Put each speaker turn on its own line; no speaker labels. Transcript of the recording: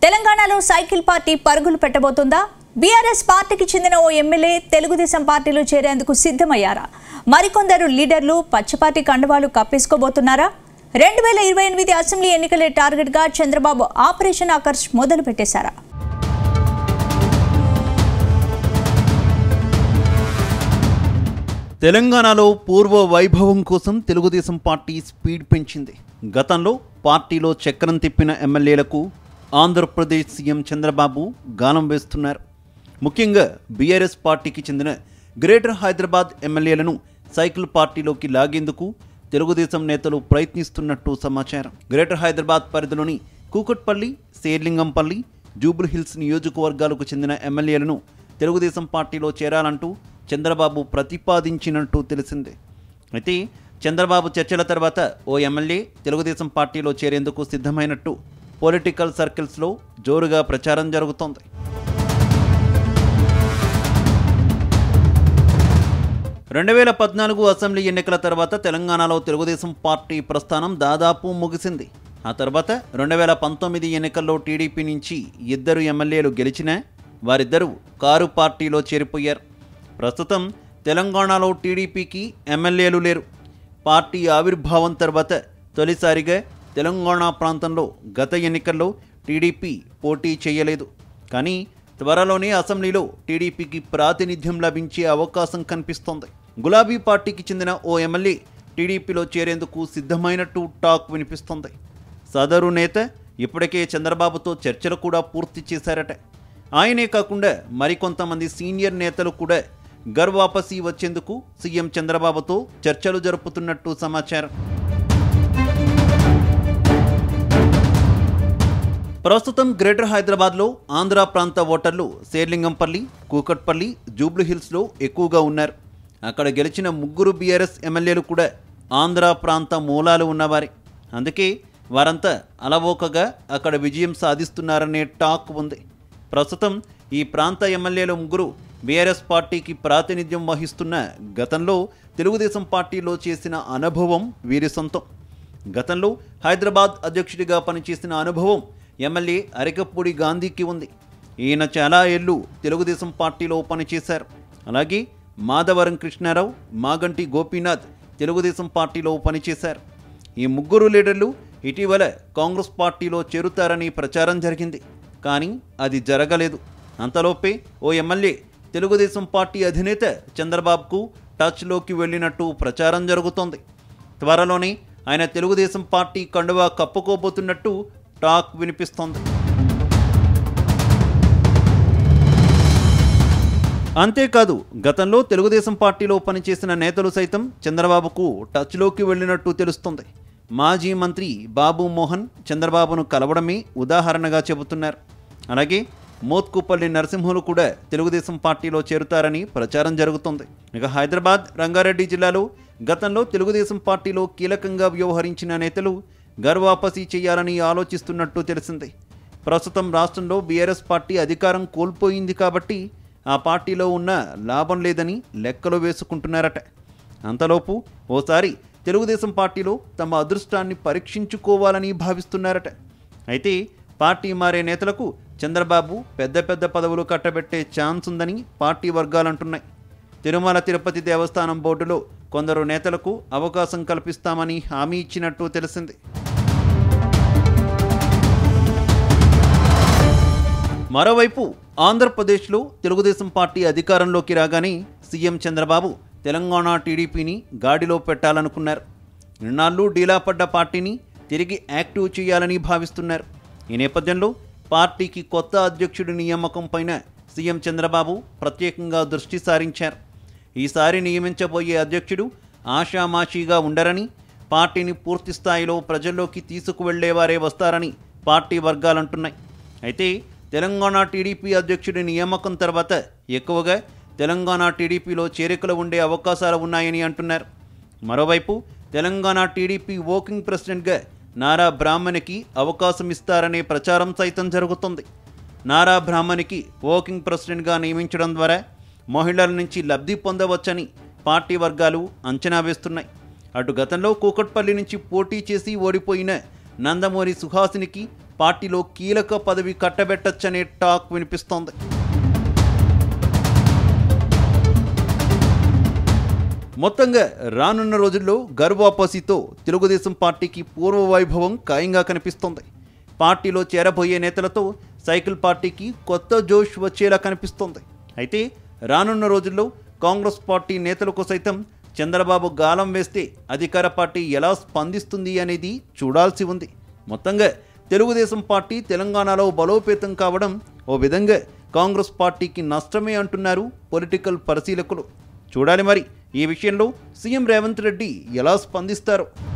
తెలంగాణలో cycle party పరుగులు పెట్టబోతుందా BRS పార్టీకి చెందిన ఓ ఎమ్మెల్యే తెలుగుదేశం పార్టీలో చేరేందుకు సిద్ధమయ్యారా మరికొందరు లీడర్లు పచ్చపార్టీ కండువాలు కప్పేసుకోబోతున్నారా రెండు వేల ఇరవై ఎనిమిది అసెంబ్లీ ఎన్నికలే టార్గెట్గా చంద్రబాబు ఆపరేషన్ ఆకర్ష్ మొదలు పెట్టేశారా
తెలంగాణలో పూర్వ వైభవం కోసం తెలుగుదేశం పార్టీ స్పీడ్ పెంచింది గతంలో పార్టీలో చక్రం తిప్పిన ఎమ్మెల్యేలకు ఆంధ్రప్రదేశ్ సీఎం చంద్రబాబు గాలం వేస్తున్నారు ముఖ్యంగా బీఆర్ఎస్ పార్టీకి చెందిన గ్రేటర్ హైదరాబాద్ ఎమ్మెల్యేలను సైకిల్ పార్టీలోకి లాగేందుకు తెలుగుదేశం నేతలు ప్రయత్నిస్తున్నట్టు సమాచారం గ్రేటర్ హైదరాబాద్ పరిధిలోని కూకట్పల్లి శేర్లింగంపల్లి జూబుల్ హిల్స్ నియోజకవర్గాలకు చెందిన ఎమ్మెల్యేలను తెలుగుదేశం పార్టీలో చేరాలంటూ చంద్రబాబు ప్రతిపాదించినట్టు తెలిసిందే అయితే చంద్రబాబు చర్చల తర్వాత ఓ ఎమ్మెల్యే తెలుగుదేశం పార్టీలో చేరేందుకు సిద్ధమైనట్టు పొలిటికల్ సర్కిల్స్లో జోరుగా ప్రచారం జరుగుతోంది రెండు వేల పద్నాలుగు అసెంబ్లీ ఎన్నికల తర్వాత తెలంగాణలో తెలుగుదేశం పార్టీ ప్రస్థానం దాదాపు ముగిసింది ఆ తర్వాత రెండు వేల పంతొమ్మిది ఎన్నికల్లో టీడీపీ నుంచి ఇద్దరు ఎమ్మెల్యేలు గెలిచినా వారిద్దరూ కారు పార్టీలో చేరిపోయారు ప్రస్తుతం తెలంగాణలో టీడీపీకి ఎమ్మెల్యేలు లేరు పార్టీ ఆవిర్భావం తర్వాత తొలిసారిగా తెలంగాణ ప్రాంతంలో గత ఎన్నికల్లో టీడీపీ పోటీ చేయలేదు కానీ త్వరలోనే అసెంబ్లీలో టీడీపీకి ప్రాతినిధ్యం లభించే అవకాశం కనిపిస్తోంది గులాబీ పార్టీకి చెందిన ఓ ఎమ్మెల్యే టీడీపీలో చేరేందుకు సిద్ధమైనట్టు టాక్ వినిపిస్తోంది సదరు నేత ఇప్పటికే చంద్రబాబుతో చర్చలు కూడా పూర్తి చేశారట ఆయనే కాకుండా మరికొంతమంది సీనియర్ నేతలు కూడా గర్వాపసి వచ్చేందుకు సీఎం చంద్రబాబుతో చర్చలు జరుపుతున్నట్టు సమాచారం ప్రస్తుతం గ్రేటర్ హైదరాబాద్లో ఆంధ్ర ప్రాంత ఓటర్లు శేర్లింగంపల్లి కూకట్పల్లి జూబ్లీ హిల్స్లో ఎక్కువగా ఉన్నారు అక్కడ గెలిచిన ముగ్గురు బీఆర్ఎస్ ఎమ్మెల్యేలు కూడా ఆంధ్ర ప్రాంత మూలాలు ఉన్నవారే అందుకే వారంతా అలవోకగా అక్కడ విజయం సాధిస్తున్నారనే టాక్ ఉంది ప్రస్తుతం ఈ ప్రాంత ఎమ్మెల్యేలు ముగ్గురు బీఆర్ఎస్ పార్టీకి ప్రాతినిధ్యం వహిస్తున్న గతంలో తెలుగుదేశం పార్టీలో చేసిన అనుభవం వీరి సొంతం గతంలో హైదరాబాద్ అధ్యక్షుడిగా పనిచేసిన అనుభవం ఎమ్మెల్యే అరికపూడి గాంధీకి ఉంది ఈయన చాలా ఏళ్ళు తెలుగుదేశం పార్టీలో పనిచేశారు అలాగే మాధవరం కృష్ణారావు మాగంటి గోపీనాథ్ తెలుగుదేశం పార్టీలో పనిచేశారు ఈ ముగ్గురు లీడర్లు ఇటీవల కాంగ్రెస్ పార్టీలో చేరుతారని ప్రచారం జరిగింది కానీ అది జరగలేదు అంతలోపే ఓ ఎమ్మెల్యే తెలుగుదేశం పార్టీ అధినేత చంద్రబాబుకు టచ్లోకి వెళ్ళినట్టు ప్రచారం జరుగుతోంది త్వరలోనే ఆయన తెలుగుదేశం పార్టీ కండువా కప్పుకోబోతున్నట్టు టాక్ వినిపిస్తోంది అంతేకాదు గతంలో తెలుగుదేశం పార్టీలో పనిచేసిన నేతలు సైతం చంద్రబాబుకు టచ్లోకి వెళ్ళినట్టు తెలుస్తుంది మాజీ మంత్రి బాబు మోహన్ చంద్రబాబును కలవడమే ఉదాహరణగా చెబుతున్నారు అలాగే మోత్కుపల్లి నరసింహులు కూడా తెలుగుదేశం పార్టీలో చేరుతారని ప్రచారం జరుగుతోంది ఇక హైదరాబాద్ రంగారెడ్డి జిల్లాలో గతంలో తెలుగుదేశం పార్టీలో కీలకంగా వ్యవహరించిన నేతలు గర్వాపసి చేయాలని ఆలోచిస్తున్నట్టు తెలిసింది ప్రస్తుతం రాష్ట్రంలో బీఆర్ఎస్ పార్టీ అధికారం కోల్పోయింది కాబట్టి ఆ పార్టీలో ఉన్న లాభం లేదని లెక్కలు వేసుకుంటున్నారట అంతలోపు ఓసారి తెలుగుదేశం పార్టీలో తమ అదృష్టాన్ని పరీక్షించుకోవాలని భావిస్తున్నారట అయితే పార్టీ మారే నేతలకు చంద్రబాబు పెద్ద పెద్ద పదవులు కట్టబెట్టే ఛాన్స్ ఉందని పార్టీ వర్గాలంటున్నాయి తిరుమల తిరుపతి దేవస్థానం బోర్డులో కొందరు నేతలకు అవకాశం కల్పిస్తామని హామీ ఇచ్చినట్టు తెలిసింది మరోవైపు ఆంధ్రప్రదేశ్లో తెలుగుదేశం పార్టీ అధికారంలోకి రాగానే సీఎం చంద్రబాబు తెలంగాణ టీడీపీని గాడిలో పెట్టాలనుకున్నారు ఇన్నాళ్ళు డీలా పడ్డ పార్టీని తిరిగి యాక్టివ్ చేయాలని భావిస్తున్నారు ఈ నేపథ్యంలో పార్టీకి కొత్త అధ్యక్షుడి నియామకం పైన సీఎం చంద్రబాబు ప్రత్యేకంగా దృష్టి సారించారు ఈసారి నియమించబోయే అధ్యక్షుడు ఆషామాషీగా ఉండరని పార్టీని పూర్తి స్థాయిలో ప్రజల్లోకి తీసుకువెళ్లేవారే వస్తారని పార్టీ వర్గాలంటున్నాయి అయితే తెలంగాణ టీడీపీ అధ్యక్షుడి నియామకం తర్వాత ఎక్కువగా తెలంగాణ టీడీపీలో చేరికలు ఉండే అవకాశాలు ఉన్నాయని అంటున్నారు మరోవైపు తెలంగాణ టీడీపీ వర్కింగ్ ప్రెసిడెంట్గా నారా బ్రాహ్మణికి అవకాశం ఇస్తారనే ప్రచారం సైతం జరుగుతుంది నారా బ్రాహ్మణికి వర్కింగ్ ప్రెసిడెంట్గా నియమించడం ద్వారా మహిళల నుంచి లబ్ధి పొందవచ్చని పార్టీ వర్గాలు అంచనా వేస్తున్నాయి అటు గతంలో కూకట్పల్లి నుంచి పోటీ చేసి ఓడిపోయిన నందమూరి సుహాసినికి పార్టీలో కీలక పదవి కట్టబెట్టచ్చనే టాక్ వినిపిస్తోంది మొత్తంగా రానున్న రోజుల్లో గర్వాపసితో తెలుగుదేశం పార్టీకి పూర్వ వైభవం ఖాయంగా కనిపిస్తోంది పార్టీలో చేరబోయే నేతలతో సైకిల్ పార్టీకి కొత్త జోష్ వచ్చేలా కనిపిస్తోంది అయితే రానున్న రోజుల్లో కాంగ్రెస్ పార్టీ నేతలకు సైతం చంద్రబాబు గాలం వేస్తే అధికార పార్టీ ఎలా స్పందిస్తుంది అనేది చూడాల్సి ఉంది మొత్తంగా తెలుగుదేశం పార్టీ తెలంగాణలో బలోపేతం కావడం ఓ విధంగా కాంగ్రెస్ పార్టీకి నష్టమే అంటున్నారు పొలిటికల్ పరిశీలకులు చూడాలి మరి ఈ విషయంలో సీఎం రేవంత్ రెడ్డి ఎలా స్పందిస్తారో